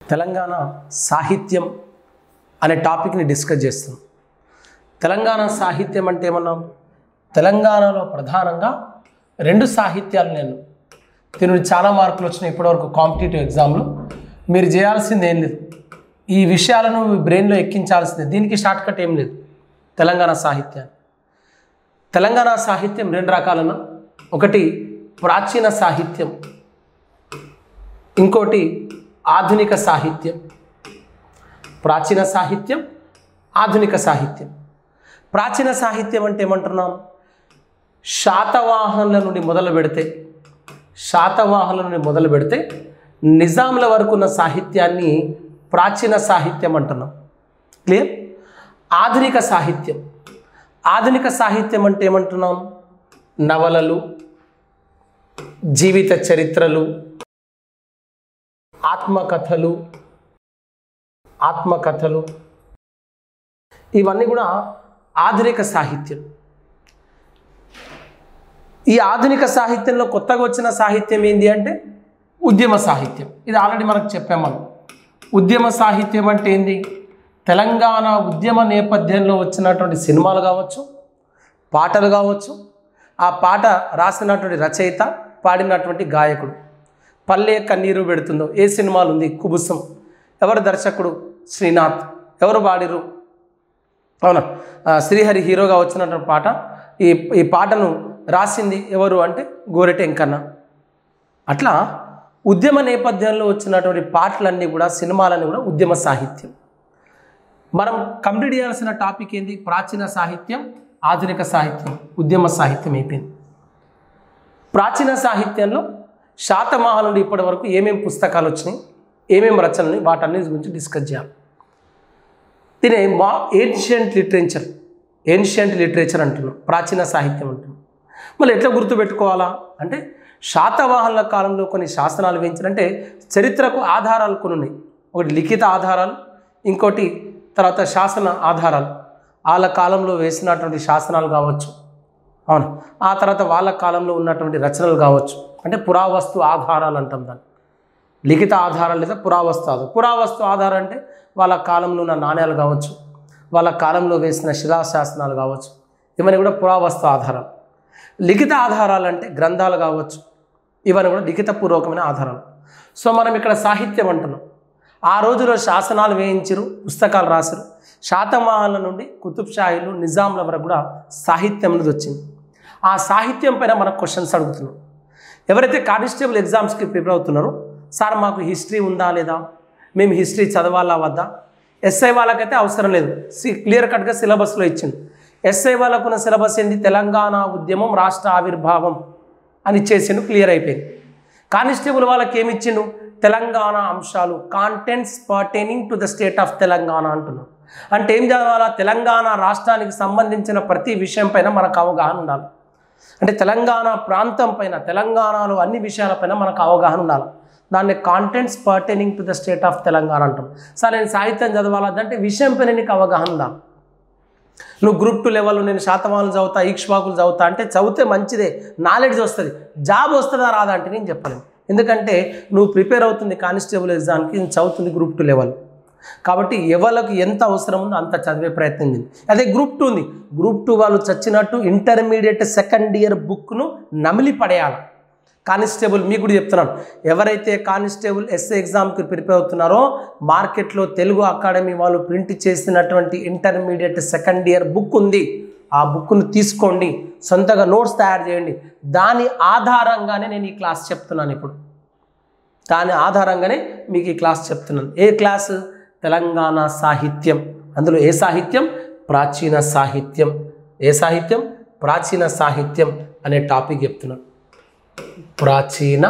తెలంగాణ సాహిత్యం అనే టాపిక్ని డిస్కస్ చేస్తాం తెలంగాణ సాహిత్యం అంటే ఏమన్నాం తెలంగాణలో ప్రధానంగా రెండు సాహిత్యాలు నేను దీని చాలా మార్కులు వచ్చినాయి ఇప్పటివరకు కాంపిటేటివ్ ఎగ్జామ్లో మీరు చేయాల్సింది ఏం లేదు ఈ విషయాలను మీ బ్రెయిన్లో ఎక్కించాల్సిందే దీనికి షార్ట్ కట్ ఏం లేదు తెలంగాణ సాహిత్యాన్ని తెలంగాణ సాహిత్యం రెండు రకాలను ఒకటి ప్రాచీన సాహిత్యం ఇంకోటి ఆధునిక సాహిత్యం ప్రాచీన సాహిత్యం ఆధునిక సాహిత్యం ప్రాచీన సాహిత్యం అంటే ఏమంటున్నాం శాతవాహనుల నుండి మొదలు పెడితే శాతవాహనుల నుండి మొదలు పెడితే నిజాంల వరకు ఉన్న సాహిత్యాన్ని ప్రాచీన సాహిత్యం అంటున్నాం క్లియర్ ఆధునిక సాహిత్యం ఆధునిక సాహిత్యం అంటే ఏమంటున్నాం నవలలు జీవిత చరిత్రలు ఆత్మకథలు ఆత్మకథలు ఇవన్నీ కూడా ఆధునిక సాహిత్యం ఈ ఆధునిక సాహిత్యంలో కొత్తగా వచ్చిన సాహిత్యం ఏంటి అంటే ఉద్యమ సాహిత్యం ఇది ఆల్రెడీ మనకు చెప్పాం మనం ఉద్యమ సాహిత్యం అంటే ఏంది తెలంగాణ ఉద్యమ నేపథ్యంలో వచ్చినటువంటి సినిమాలు కావచ్చు పాటలు కావచ్చు ఆ పాట రాసినటువంటి రచయిత పాడినటువంటి గాయకుడు పల్లె కన్నీరు పెడుతుందో ఏ సినిమాలు ఉంది కుబుసం ఎవరు దర్శకుడు శ్రీనాథ్ ఎవరు పాడిరు అవునా ఆ, శ్రీహరి హీరోగా వచ్చినటువంటి పాట ఈ ఈ పాటను రాసింది ఎవరు అంటే గోరెట వెంకన్న అట్లా ఉద్యమ నేపథ్యంలో వచ్చినటువంటి పాటలన్నీ కూడా సినిమాలన్నీ కూడా ఉద్యమ సాహిత్యం మనం కంప్లీట్ చేయాల్సిన టాపిక్ ఏంది ప్రాచీన సాహిత్యం ఆధునిక సాహిత్యం ఉద్యమ సాహిత్యం అయిపోయింది ప్రాచీన సాహిత్యంలో శాతవాహన నుండి ఇప్పటి వరకు ఏమేమి పుస్తకాలు వచ్చినాయి ఏమేమి రచనలు వాటన్నిటి గురించి డిస్కస్ చేయాలి దీని మా ఏన్షియంట్ లిటరేచర్ ఏన్షియంట్ లిటరేచర్ అంటున్నాం ప్రాచీన సాహిత్యం అంటున్నాం మళ్ళీ ఎట్లా గుర్తుపెట్టుకోవాలా అంటే శాతవాహనుల కాలంలో కొన్ని శాసనాలు వేయించారంటే చరిత్రకు ఆధారాలు కొన్ని ఉన్నాయి ఒకటి లిఖిత ఆధారాలు ఇంకోటి తర్వాత శాసన ఆధారాలు వాళ్ళ కాలంలో వేసినటువంటి శాసనాలు కావచ్చు అవును ఆ తర్వాత వాళ్ళ కాలంలో ఉన్నటువంటి రచనలు కావచ్చు అంటే పురావస్తు ఆధారాలు అంటాం దాన్ని లిఖిత ఆధారాలు లేదా పురావస్తు ఆధారం పురావస్తు ఆధారం అంటే వాళ్ళ కాలంలో ఉన్న నాణ్యాలు కావచ్చు వాళ్ళ కాలంలో వేసిన శిలాశాసనాలు కావచ్చు ఇవన్నీ కూడా పురావస్తు ఆధారాలు లిఖిత ఆధారాలు అంటే గ్రంథాలు కావచ్చు ఇవన్నీ కూడా లిఖిత పూర్వకమైన ఆధారాలు సో మనం ఇక్కడ సాహిత్యం అంటున్నాం ఆ రోజులో శాసనాలు వేయించరు పుస్తకాలు రాశారు శాతవాహనుల నుండి కుతుబ్ షాహీలు నిజాంల వరకు కూడా సాహిత్యం అనేది వచ్చింది ఆ సాహిత్యం పైన మనకు క్వశ్చన్స్ అడుగుతున్నాం ఎవరైతే కానిస్టేబుల్ ఎగ్జామ్స్కి ప్రిపేర్ అవుతున్నారో సార్ మాకు హిస్టరీ ఉందా లేదా మేము హిస్టరీ చదవాలా వద్దా ఎస్ఐ వాళ్ళకైతే అవసరం లేదు సి క్లియర్ కట్గా సిలబస్లో ఇచ్చింది ఎస్ఐ వాళ్ళకు ఉన్న సిలబస్ ఏంది తెలంగాణ ఉద్యమం రాష్ట్ర ఆవిర్భావం అని ఇచ్చేసిండు క్లియర్ అయిపోయింది కానిస్టేబుల్ వాళ్ళకి ఏమి ఇచ్చిండు తెలంగాణ అంశాలు contents pertaining to the state of Telangana అంటున్నాం అంటే ఏం చదవాలా తెలంగాణ రాష్ట్రానికి సంబంధించిన ప్రతి విషయం పైన మనకు అవగాహన ఉండాలి అంటే తెలంగాణ ప్రాంతం పైన తెలంగాణలో అన్ని విషయాలపైన మనకు అవగాహన ఉండాలి దాన్ని contents pertaining to the state of Telangana అంటాం సరే నేను సాహిత్యం చదవాలంటే విషయం పైన నీకు అవగాహన ఉండాలి నువ్వు గ్రూప్ టూ లెవెల్లో నేను శాతవాహనులు చదువుతా ఈక్ష్వాకులు చదువుతా అంటే చదివితే మంచిదే నాలెడ్జ్ వస్తుంది జాబ్ వస్తుందా రాదా అంటే నేను చెప్పలేను ఎందుకంటే నువ్వు ప్రిపేర్ అవుతుంది కానిస్టేబుల్ ఎగ్జామ్కి నేను చదువుతుంది గ్రూప్ టూ లెవెల్ కాబట్టి ఎవరికి ఎంత అవసరం ఉందో అంత చదివే ప్రయత్నం చేయండి అదే గ్రూప్ టూ ఉంది గ్రూప్ టూ వాళ్ళు చచ్చినట్టు ఇంటర్మీడియట్ సెకండ్ ఇయర్ బుక్ను నమిలి పడేయాలి కానిస్టేబుల్ మీకు కూడా చెప్తున్నాను ఎవరైతే కానిస్టేబుల్ ఎస్ఏ ఎగ్జామ్కి ప్రిపేర్ అవుతున్నారో మార్కెట్లో తెలుగు అకాడమీ వాళ్ళు ప్రింట్ చేసినటువంటి ఇంటర్మీడియట్ సెకండ్ ఇయర్ బుక్ ఉంది ఆ బుక్ను తీసుకోండి సొంతగా నోట్స్ తయారు చేయండి దాని ఆధారంగానే నేను ఈ క్లాస్ చెప్తున్నాను ఇప్పుడు దాని ఆధారంగానే మీకు ఈ క్లాస్ చెప్తున్నాను ఏ క్లాస్ తెలంగాణ సాహిత్యం అందులో ఏ సాహిత్యం ప్రాచీన సాహిత్యం ఏ సాహిత్యం ప్రాచీన సాహిత్యం అనే టాపిక్ చెప్తున్నాను ప్రాచీన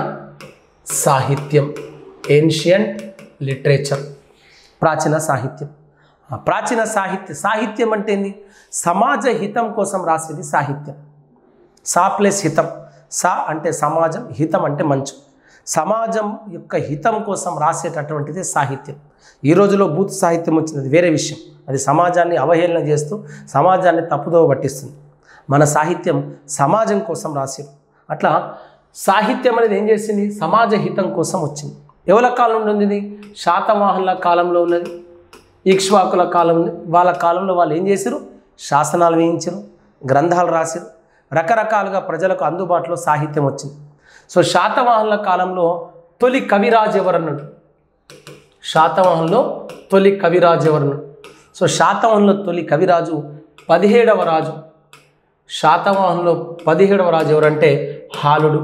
సాహిత్యం ఏన్షియంట్ లిటరేచర్ ప్రాచీన సాహిత్యం ఆ ప్రాచీన సాహిత్య సాహిత్యం అంటే ఏంది సమాజ హితం కోసం రాసేది సాహిత్యం సా ప్లస్ హితం సా అంటే సమాజం హితం అంటే మంచు సమాజం యొక్క హితం కోసం రాసేటటువంటిది సాహిత్యం ఈ రోజులో బూత్ సాహిత్యం వచ్చింది అది వేరే విషయం అది సమాజాన్ని అవహేళన చేస్తూ సమాజాన్ని తప్పుదోవ పట్టిస్తుంది మన సాహిత్యం సమాజం కోసం రాసేది అట్లా సాహిత్యం అనేది ఏం చేసింది సమాజ హితం కోసం వచ్చింది ఎవరి కాలం నుండి ఉంది ఇది శాతవాహనుల కాలంలో ఉన్నది ఇక్ష్వాకుల కాలం ఉంది వాళ్ళ కాలంలో వాళ్ళు ఏం చేశారు శాసనాలు వేయించారు గ్రంథాలు రాశారు రకరకాలుగా ప్రజలకు అందుబాటులో సాహిత్యం వచ్చింది సో శాతవాహనుల కాలంలో తొలి కవిరాజు ఎవరన్నాడు శాతవాహనంలో తొలి కవిరాజు ఎవరన్నాడు సో శాతవాహనంలో తొలి కవిరాజు పదిహేడవ రాజు శాతవాహనంలో పదిహేడవ రాజు ఎవరంటే హాలుడు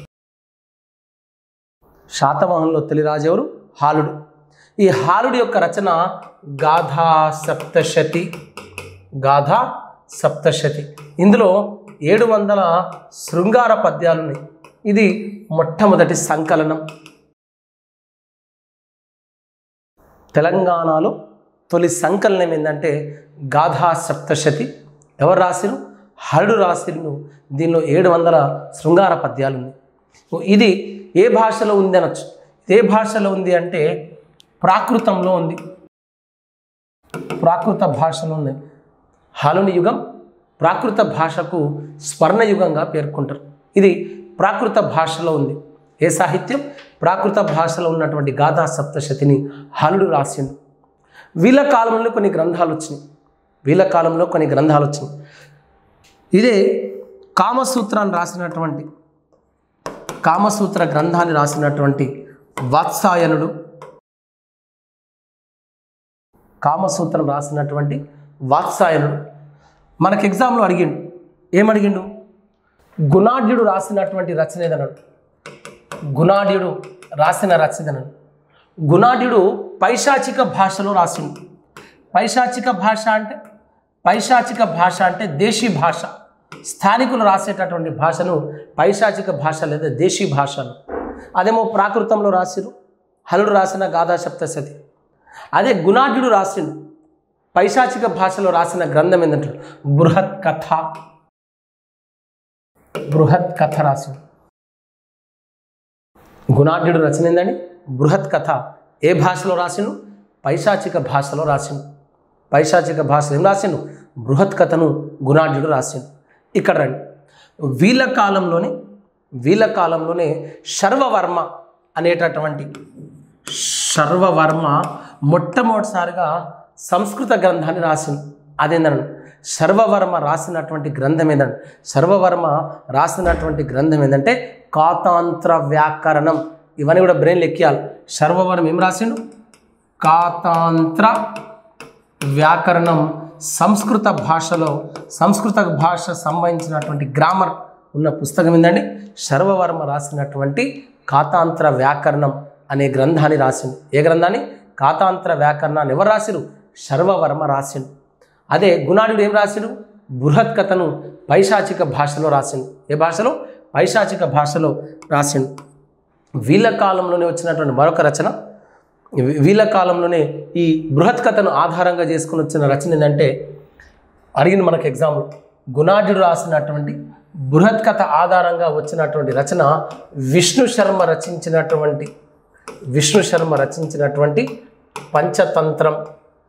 శాతవాహనంలో తొలి రాజు ఎవరు హాలుడు ఈ హాలుడి యొక్క రచన గాథా సప్తశతి గాథా సప్తశతి ఇందులో ఏడు వందల శృంగార పద్యాలు ఉన్నాయి ఇది మొట్టమొదటి సంకలనం తెలంగాణలో తొలి సంకలనం ఏంటంటే గాథా సప్తశతి ఎవరు రాసిరు హరుడు రాసిరు దీనిలో ఏడు వందల శృంగార పద్యాలు ఉన్నాయి ఇది ఏ భాషలో ఉంది అనొచ్చు ఏ భాషలో ఉంది అంటే ప్రాకృతంలో ఉంది ప్రాకృత భాషలో ఉంది హలుని యుగం ప్రాకృత భాషకు స్వర్ణ యుగంగా పేర్కొంటారు ఇది ప్రాకృత భాషలో ఉంది ఏ సాహిత్యం ప్రాకృత భాషలో ఉన్నటువంటి గాథా సప్తశతిని హలుడు రాసిండు వీళ్ళ కాలంలో కొన్ని గ్రంథాలు వచ్చినాయి వీళ్ళ కాలంలో కొన్ని గ్రంథాలు వచ్చినాయి ఇదే కామసూత్రాన్ని రాసినటువంటి కామసూత్ర గ్రంథాన్ని రాసినటువంటి వాత్సాయనుడు కామసూత్రం రాసినటువంటి వాత్సాయనుడు మనకి ఎగ్జామ్లో అడిగిండు ఏమడిగిండు గుణాఢ్యుడు రాసినటువంటి రచన ఏదన్నాడు గుణాఢ్యుడు రాసిన రచన ఏదన్నాడు గుణాఢ్యుడు పైశాచిక భాషలో రాసిండు పైశాచిక భాష అంటే పైశాచిక భాష అంటే దేశీ భాష స్థానికులు రాసేటటువంటి భాషను పైశాచిక భాష లేదా దేశీ భాషను అదేమో ప్రాకృతంలో రాసిరు హలుడు రాసిన గాథా సప్తశతి అదే గుణాఢ్యుడు రాసిండు పైశాచిక భాషలో రాసిన గ్రంథం ఏంటంటే బృహత్ కథ బృహత్ కథ రాసిండు గుణాఢ్యుడు రచన ఏందండి బృహత్ కథ ఏ భాషలో రాసిండు పైశాచిక భాషలో రాసిండు పైశాచిక భాషలో ఏం రాసిండు బృహత్ కథను గుణాఢ్యుడు రాసిండు ఇక్కడ రండి వీళ్ళ కాలంలోనే వీళ్ళ కాలంలోనే శర్వవర్మ అనేటటువంటి శర్వవర్మ మొట్టమొదటిసారిగా సంస్కృత గ్రంథాన్ని రాసింది అదేంటండి సర్వవర్మ రాసినటువంటి గ్రంథం ఏంటంటే సర్వవర్మ రాసినటువంటి గ్రంథం ఏంటంటే కాతాంత్ర వ్యాకరణం ఇవన్నీ కూడా బ్రెయిన్ ఎక్కియాలి సర్వవర్మ ఏం రాసిండు కాతాంత్ర వ్యాకరణం సంస్కృత భాషలో సంస్కృత భాష సంబంధించినటువంటి గ్రామర్ ఉన్న పుస్తకం ఏంటండి సర్వవర్మ రాసినటువంటి కాతాంత్ర వ్యాకరణం అనే గ్రంథాన్ని రాసిండు ఏ గ్రంథాన్ని కాతాంత్ర వ్యాకరణాన్ని ఎవరు రాసిరు సర్వవర్మ రాసిండు అదే గుణాఢుడు ఏం రాసిండు బృహత్ కథను పైశాచిక భాషలో రాసిండు ఏ భాషలో పైశాచిక భాషలో రాసిండు వీళ్ళ కాలంలోనే వచ్చినటువంటి మరొక రచన వీ- వీళ్ళ కాలంలోనే ఈ బృహత్ కథను ఆధారంగా చేసుకుని వచ్చిన రచన ఏంటంటే అడిగిన మనకు ఎగ్జామ్ గుణాఢ్యుడు రాసినటువంటి బృహత్ కథ ఆధారంగా వచ్చినటువంటి రచన విష్ణు శర్మ రచించినటువంటి విష్ణు శర్మ రచించినటువంటి పంచతంత్రం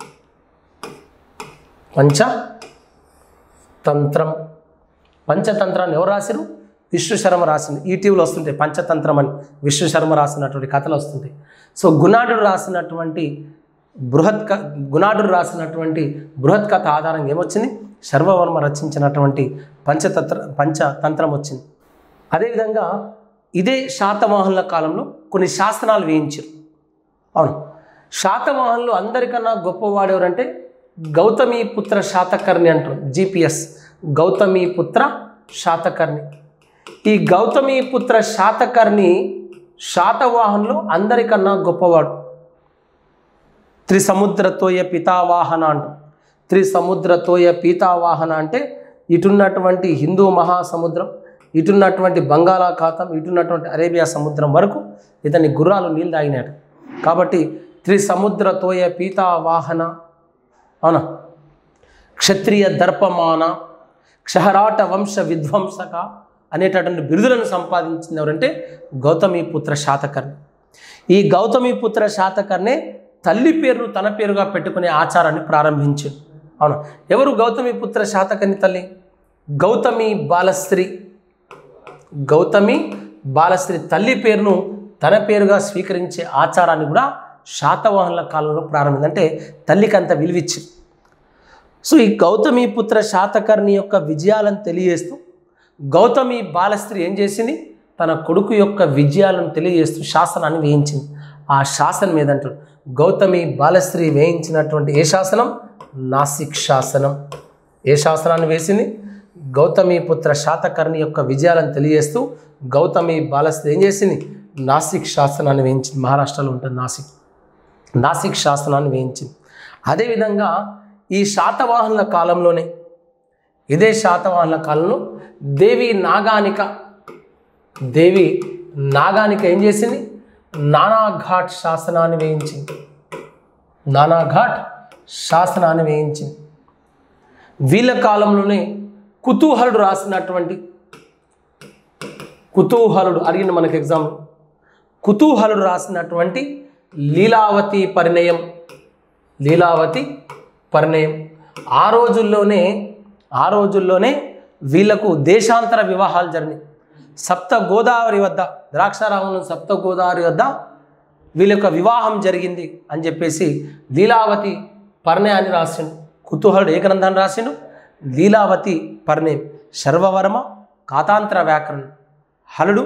పంచ తంత్రం పంచతంత్రాన్ని ఎవరు రాసిరు విష్ణు శర్మ రాసింది ఈటీవీలో వస్తుంటాయి పంచతంత్రం అని విష్ణు శర్మ రాసినటువంటి కథలు వస్తుంటాయి సో గుణాఢుడు రాసినటువంటి బృహత్ క గుణాఢుడు రాసినటువంటి బృహత్ కథ ఆధారంగా ఏమొచ్చింది శర్వవర్మ రచించినటువంటి పంచతంత్ర పంచతంత్రం వచ్చింది అదేవిధంగా ఇదే శాతవాహనుల కాలంలో కొన్ని శాసనాలు వేయించారు అవును శాతవాహనులు అందరికన్నా గొప్పవాడు ఎవరంటే గౌతమి పుత్ర శాతకర్ణి అంటారు జిపిఎస్ గౌతమి పుత్ర శాతకర్ణి ఈ గౌతమి పుత్ర శాతకర్ణి శాతవాహనులు అందరికన్నా గొప్పవాడు త్రిసముద్రతోయ పితావాహన అంట త్రిసముద్రతోయ పీతావాహన అంటే ఇటున్నటువంటి హిందూ మహాసముద్రం ఇటున్నటువంటి బంగాళాఖాతం ఇటున్నటువంటి అరేబియా సముద్రం వరకు ఇతని గుర్రాలు నీళ్ళు తాగినాడు కాబట్టి త్రిసముద్రతోయ పీతావాహన అవునా క్షత్రియ దర్పమాన క్షహరాట వంశ విధ్వంసక అనేటటువంటి బిరుదులను సంపాదించింది ఎవరంటే గౌతమి పుత్ర శాతకర్ణి ఈ గౌతమి పుత్ర శాతకర్ణే తల్లి పేరును తన పేరుగా పెట్టుకునే ఆచారాన్ని ప్రారంభించింది అవును ఎవరు గౌతమి పుత్ర శాతకర్ణి తల్లి గౌతమి బాలశ్రీ గౌతమి బాలశ్రీ తల్లి పేరును తన పేరుగా స్వీకరించే ఆచారాన్ని కూడా శాతవాహనుల కాలంలో ప్రారంభింది అంటే తల్లికి అంత విలువిచ్చింది సో ఈ గౌతమి పుత్ర శాతకర్ణి యొక్క విజయాలను తెలియజేస్తూ గౌతమి బాలస్త్రి ఏం చేసింది తన కొడుకు యొక్క విజయాలను తెలియజేస్తూ శాసనాన్ని వేయించింది ఆ శాసనం ఏదంటాడు గౌతమి బాలస్త్రి వేయించినటువంటి ఏ శాసనం నాసిక్ శాసనం ఏ శాసనాన్ని వేసింది గౌతమి పుత్ర శాతకర్ణి యొక్క విజయాలను తెలియజేస్తూ గౌతమి బాలస్త్రి ఏం చేసింది నాసిక్ శాసనాన్ని వేయించింది మహారాష్ట్రలో ఉంటుంది నాసిక్ నాసిక్ శాసనాన్ని వేయించింది అదేవిధంగా ఈ శాతవాహనుల కాలంలోనే ఇదే శాతవాహనుల కాలంలో దేవి నాగానిక దేవి నాగానిక ఏం చేసింది నానాఘాట్ శాసనాన్ని వేయించింది నానాఘాట్ శాసనాన్ని వేయించింది వీళ్ళ కాలంలోనే కుతూహలుడు రాసినటువంటి కుతూహలుడు అడిగిన మనకి ఎగ్జామ్ కుతూహలుడు రాసినటువంటి లీలావతి పరిణయం లీలావతి పరిణయం ఆ రోజుల్లోనే ఆ రోజుల్లోనే వీళ్ళకు దేశాంతర వివాహాలు జరిగినాయి సప్త గోదావరి వద్ద ద్రాక్షారామంలో సప్త గోదావరి వద్ద వీళ్ళ యొక్క వివాహం జరిగింది అని చెప్పేసి లీలావతి పరిణయాన్ని రాసిండు కుతూహలుడు ఏ గ్రంథాన్ని రాసిండు లీలావతి పరిణయం శర్వవర్మ కాతాంతర వ్యాకరణం హలుడు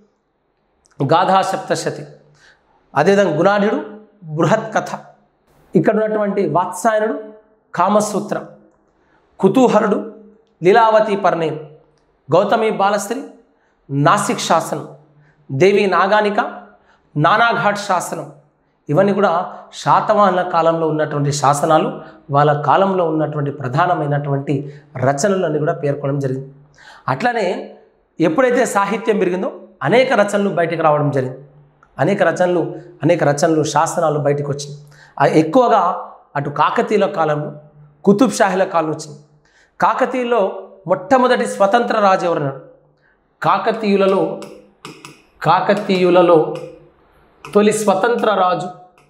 గాథా సప్తశతి అదేవిధంగా గుణాఢ్యుడు బృహత్ కథ ఇక్కడ ఉన్నటువంటి వాత్సాయనుడు కామసూత్ర కుతూహలుడు లీలావతి పరిణయం గౌతమి బాలశ్రీ నాసిక్ శాసనం దేవి నాగానిక నానాఘాట్ శాసనం ఇవన్నీ కూడా శాతవాహనుల కాలంలో ఉన్నటువంటి శాసనాలు వాళ్ళ కాలంలో ఉన్నటువంటి ప్రధానమైనటువంటి రచనలు కూడా పేర్కొనడం జరిగింది అట్లనే ఎప్పుడైతే సాహిత్యం పెరిగిందో అనేక రచనలు బయటకు రావడం జరిగింది అనేక రచనలు అనేక రచనలు శాసనాలు బయటకు వచ్చినాయి ఆ ఎక్కువగా అటు కాకతీయుల కాలంలో కుతుబ్ షాహీల కాలం వచ్చింది కాకతీయులో మొట్టమొదటి స్వతంత్ర రాజు ఎవరన్నాడు కాకతీయులలో కాకతీయులలో తొలి స్వతంత్ర రాజు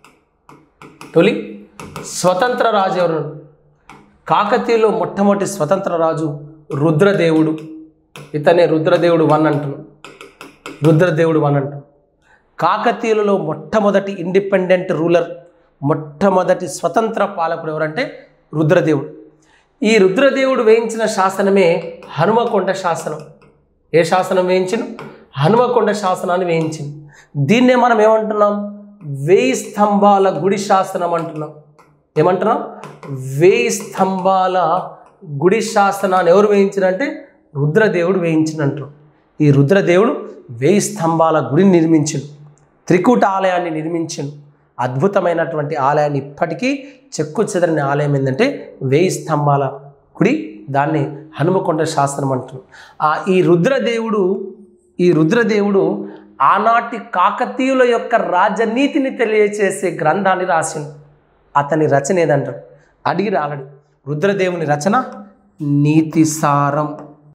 తొలి స్వతంత్ర రాజు ఎవరు కాకతీయులో మొట్టమొదటి స్వతంత్ర రాజు రుద్రదేవుడు ఇతనే రుద్రదేవుడు వన్ అంటున్నాం రుద్రదేవుడు వన్ అంటాం కాకతీయులలో మొట్టమొదటి ఇండిపెండెంట్ రూలర్ మొట్టమొదటి స్వతంత్ర పాలకుడు ఎవరంటే రుద్రదేవుడు ఈ రుద్రదేవుడు వేయించిన శాసనమే హనుమకొండ శాసనం ఏ శాసనం వేయించిన హనుమకొండ శాసనాన్ని వేయించింది దీన్నే మనం ఏమంటున్నాం వేయి స్తంభాల గుడి శాసనం అంటున్నాం ఏమంటున్నాం వేయి స్తంభాల గుడి శాసనాన్ని ఎవరు వేయించినంటే రుద్రదేవుడు వేయించినంటారు ఈ రుద్రదేవుడు వేయి స్తంభాల గుడిని నిర్మించిండు త్రికూట ఆలయాన్ని నిర్మించిండు అద్భుతమైనటువంటి ఆలయాన్ని ఇప్పటికీ చెక్కు చెదరని ఆలయం ఏంటంటే వేయి స్తంభాల గుడి దాన్ని హనుమకొండ శాస్త్రం అంటున్నాం ఆ ఈ రుద్రదేవుడు ఈ రుద్రదేవుడు ఆనాటి కాకతీయుల యొక్క రాజనీతిని తెలియచేసే గ్రంథాన్ని రాసిండు అతని రచన ఏదంటాడు అడిగి రాలడు రుద్రదేవుని రచన నీతిసారం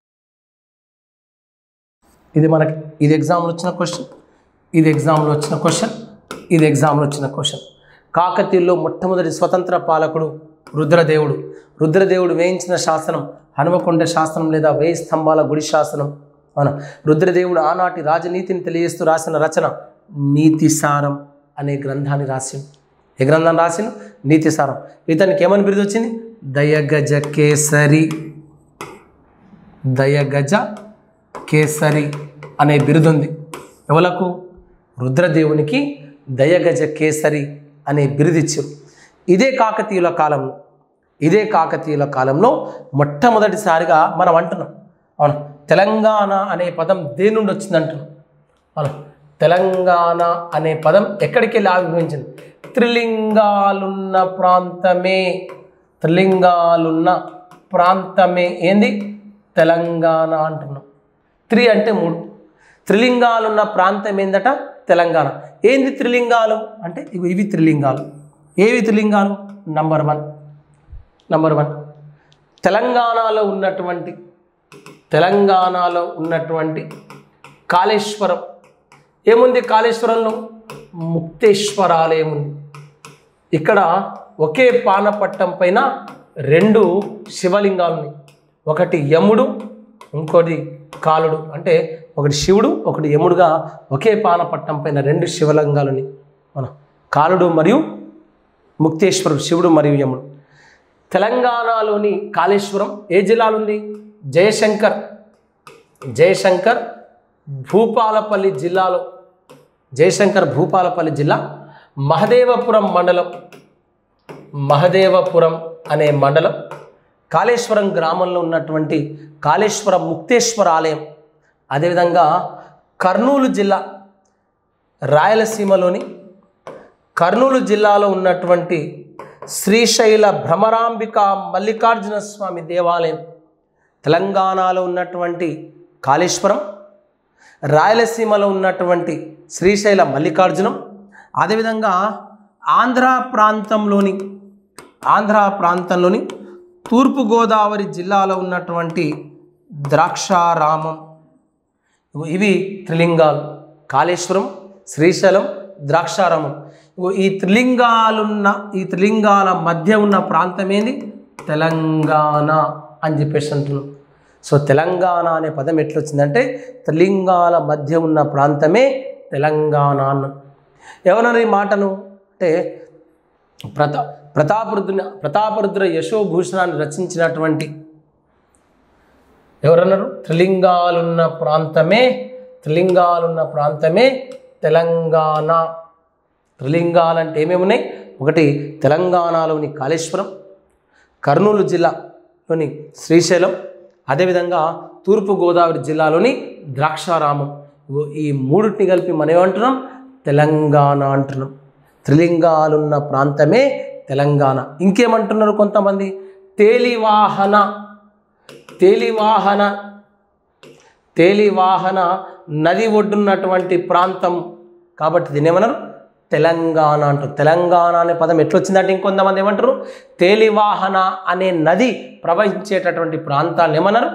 ఇది మనకి ఇది ఎగ్జామ్లో వచ్చిన క్వశ్చన్ ఇది ఎగ్జామ్లో వచ్చిన క్వశ్చన్ ఇది ఎగ్జామ్లో వచ్చిన క్వశ్చన్ కాకతీయుల్లో మొట్టమొదటి స్వతంత్ర పాలకుడు రుద్రదేవుడు రుద్రదేవుడు వేయించిన శాసనం హనుమకొండ శాసనం లేదా వేయి స్తంభాల గుడి శాసనం అవునా రుద్రదేవుడు ఆనాటి రాజనీతిని తెలియజేస్తూ రాసిన రచన నీతిసారం అనే గ్రంథాన్ని రాసిండు ఏ గ్రంథాన్ని రాసిండు నీతిసారం ఇతనికి ఏమని బిరుదు వచ్చింది దయగజ కేసరి దయగజ కేసరి అనే బిరుదుంది ఎవలకు రుద్రదేవునికి దయగజ కేసరి అనే బిరుదిచ్చారు ఇదే కాకతీయుల కాలంలో ఇదే కాకతీయుల కాలంలో మొట్టమొదటిసారిగా మనం అంటున్నాం అవును తెలంగాణ అనే పదం దేని నుండి వచ్చింది అంటున్నాం అవును తెలంగాణ అనే పదం ఎక్కడికి వెళ్ళి ఆవిర్భవించింది త్రిలింగాలున్న ప్రాంతమే త్రిలింగాలున్న ప్రాంతమే ఏంది తెలంగాణ అంటున్నాం త్రి అంటే మూడు త్రిలింగాలున్న ప్రాంతం ఏందట తెలంగాణ ఏంది త్రిలింగాలు అంటే ఇవి ఇవి త్రిలింగాలు ఏవి త్రిలింగాలు నంబర్ వన్ నంబర్ వన్ తెలంగాణలో ఉన్నటువంటి తెలంగాణలో ఉన్నటువంటి కాళేశ్వరం ఏముంది కాళేశ్వరంలో ముక్తేశ్వరాలయం ఉంది ఇక్కడ ఒకే పానపట్టం పైన రెండు శివలింగాలు ఉన్నాయి ఒకటి యముడు ఇంకోటి కాలుడు అంటే ఒకటి శివుడు ఒకటి యముడుగా ఒకే పానపట్టం పైన రెండు శివలింగాలని మన కాలుడు మరియు ముక్తేశ్వరుడు శివుడు మరియు యముడు తెలంగాణలోని కాళేశ్వరం ఏ జిల్లాలో ఉంది జయశంకర్ జయశంకర్ భూపాలపల్లి జిల్లాలో జయశంకర్ భూపాలపల్లి జిల్లా మహదేవపురం మండలం మహదేవపురం అనే మండలం కాళేశ్వరం గ్రామంలో ఉన్నటువంటి కాళేశ్వరం ముక్తేశ్వర ఆలయం అదేవిధంగా కర్నూలు జిల్లా రాయలసీమలోని కర్నూలు జిల్లాలో ఉన్నటువంటి శ్రీశైల భ్రమరాంబిక మల్లికార్జున స్వామి దేవాలయం తెలంగాణలో ఉన్నటువంటి కాళేశ్వరం రాయలసీమలో ఉన్నటువంటి శ్రీశైల మల్లికార్జునం అదేవిధంగా ఆంధ్ర ప్రాంతంలోని ఆంధ్ర ప్రాంతంలోని తూర్పుగోదావరి జిల్లాలో ఉన్నటువంటి ద్రాక్షారామం ఇగో ఇవి త్రిలింగాలు కాళేశ్వరం శ్రీశైలం ద్రాక్షారామం ఇగో ఈ త్రిలింగాలున్న ఈ త్రిలింగాల మధ్య ఉన్న ప్రాంతం ఏంది తెలంగాణ అని చెప్పేసి అంటున్నాం సో తెలంగాణ అనే పదం ఎట్లొచ్చిందంటే త్రిలింగాల మధ్య ఉన్న ప్రాంతమే తెలంగాణ అన్న ఎవరన్నారు ఈ మాటను అంటే ప్రతా ప్రతాపరుద్రుని ప్రతాపరుద్ర యశోభూషణాన్ని రచించినటువంటి ఎవరన్నారు త్రిలింగాలున్న ప్రాంతమే త్రిలింగాలున్న ప్రాంతమే తెలంగాణ త్రిలింగాలు అంటే ఏమేమి ఉన్నాయి ఒకటి తెలంగాణలోని కాళేశ్వరం కర్నూలు జిల్లాలోని శ్రీశైలం అదేవిధంగా తూర్పుగోదావరి జిల్లాలోని ద్రాక్షారామం ఇగో ఈ మూడింటిని కలిపి మనం ఏమంటున్నాం తెలంగాణ అంటున్నాం త్రిలింగాలున్న ప్రాంతమే తెలంగాణ ఇంకేమంటున్నారు కొంతమంది తేలివాహన తేలివాహన తేలివాహన నది ఒడ్డున్నటువంటి ప్రాంతం కాబట్టి దీన్ని ఏమన్నారు తెలంగాణ అంటారు తెలంగాణ అనే పదం ఎట్లొచ్చిందంటే ఇంకొంతమంది ఏమంటారు తేలివాహన అనే నది ప్రవహించేటటువంటి ప్రాంతాన్ని ఏమన్నారు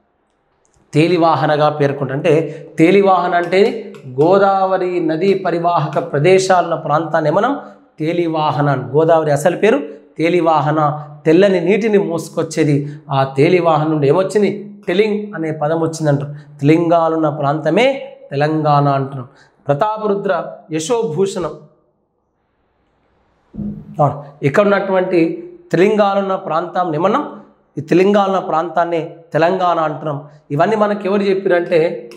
తేలివాహనగా పేర్కొంటారు అంటే తేలివాహన అంటే గోదావరి నదీ పరివాహక ప్రదేశాలున్న ప్రాంతాన్ని మనం తేలివాహన అని. గోదావరి అసలు పేరు తేలివాహన తెల్లని నీటిని మోసుకొచ్చేది ఆ తేలివాహన నుండి ఏమొచ్చింది తెలింగ్ అనే పదం వచ్చిందంటారు తెలంగాణున్న ప్రాంతమే తెలంగాణ అంటున్నాం ప్రతాపరుద్ర యశోభూషణం అవును. ఇక్కడ ఉన్నటువంటి తెలంగాణ ప్రాంతం ఏమన్నాం ఈ తెలంగాణ ప్రాంతాన్ని తెలంగాణ అంటున్నాం ఇవన్నీ మనకి ఎవరు చెప్పారంటే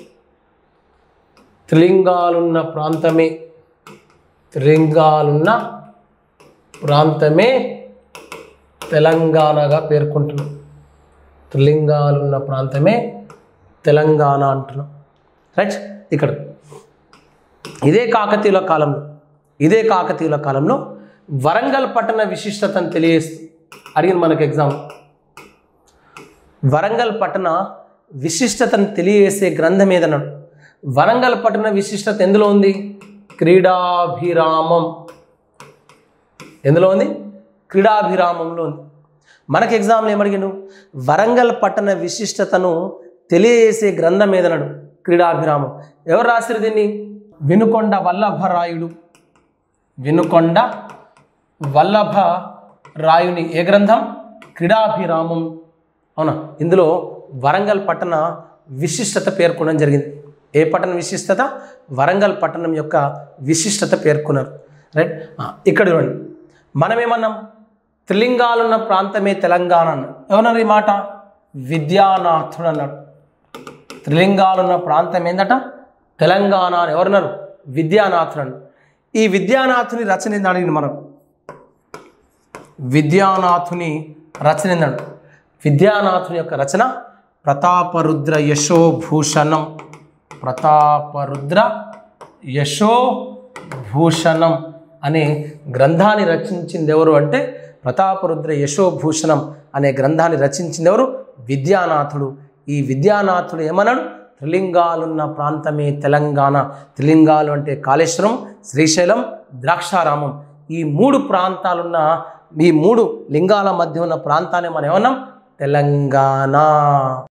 త్రిలింగాలున్న ప్రాంతమే త్రిలింగాలున్న ప్రాంతమే తెలంగాణగా పేర్కొంటున్నాం త్రిలింగాలున్న ప్రాంతమే తెలంగాణ అంటున్నాం రైట్ ఇక్కడ ఇదే కాకతీయుల కాలంలో ఇదే కాకతీయుల కాలంలో వరంగల్ పట్టణ విశిష్టతను తెలియజేస్తూ అడిగింది మనకు ఎగ్జామ్ వరంగల్ పట్టణ విశిష్టతను తెలియజేసే గ్రంథం ఏదన్నాడు వరంగల్ పట్టణ విశిష్టత ఎందులో ఉంది క్రీడాభిరామం ఎందులో ఉంది క్రీడాభిరామంలో ఉంది మనకి ఎగ్జామ్లో ఏమడిగాను వరంగల్ పట్టణ విశిష్టతను తెలియజేసే గ్రంథం ఏదన్నాడు క్రీడాభిరామం ఎవరు రాసిరు దీన్ని వినుకొండ వల్లభరాయుడు వినుకొండ వల్లభ రాయుని ఏ గ్రంథం క్రీడాభిరామం అవునా ఇందులో వరంగల్ పట్టణ విశిష్టత పేర్కొనడం జరిగింది ఏ పట్టణ విశిష్టత వరంగల్ పట్టణం యొక్క విశిష్టత పేర్కొన్నారు రైట్ ఆ, ఇక్కడ చూడండి మనం ఏమన్నాం త్రిలింగాలున్న ప్రాంతమే తెలంగాణ అన్నాడు ఏమన్నారు ఈ మాట విద్యానాథుడు అన్నాడు త్రిలింగాలున్న ప్రాంతం ఏందట తెలంగాణ అని ఎవరన్నారు విద్యానాథుడు అని ఈ విద్యానాథుని రచన ఏంది అడిగింది మనం విద్యానాథుని రచన ఏందంట విద్యానాథుని యొక్క రచన ప్రతాపరుద్ర యశోభూషణం ప్రతాపరుద్ర యశోభూషణం అనే గ్రంథాన్ని రచించింది ఎవరు అంటే ప్రతాపరుద్ర యశోభూషణం అనే గ్రంథాన్ని రచించింది ఎవరు విద్యానాథుడు ఈ విద్యానాథుడు ఏమన్నాడు త్రిలింగాలున్న ప్రాంతమే తెలంగాణ త్రిలింగాలు అంటే కాళేశ్వరం శ్రీశైలం ద్రాక్షారామం ఈ మూడు ప్రాంతాలున్న ఈ మూడు లింగాల మధ్య ఉన్న ప్రాంతాన్ని మనం ఏమన్నాం తెలంగాణ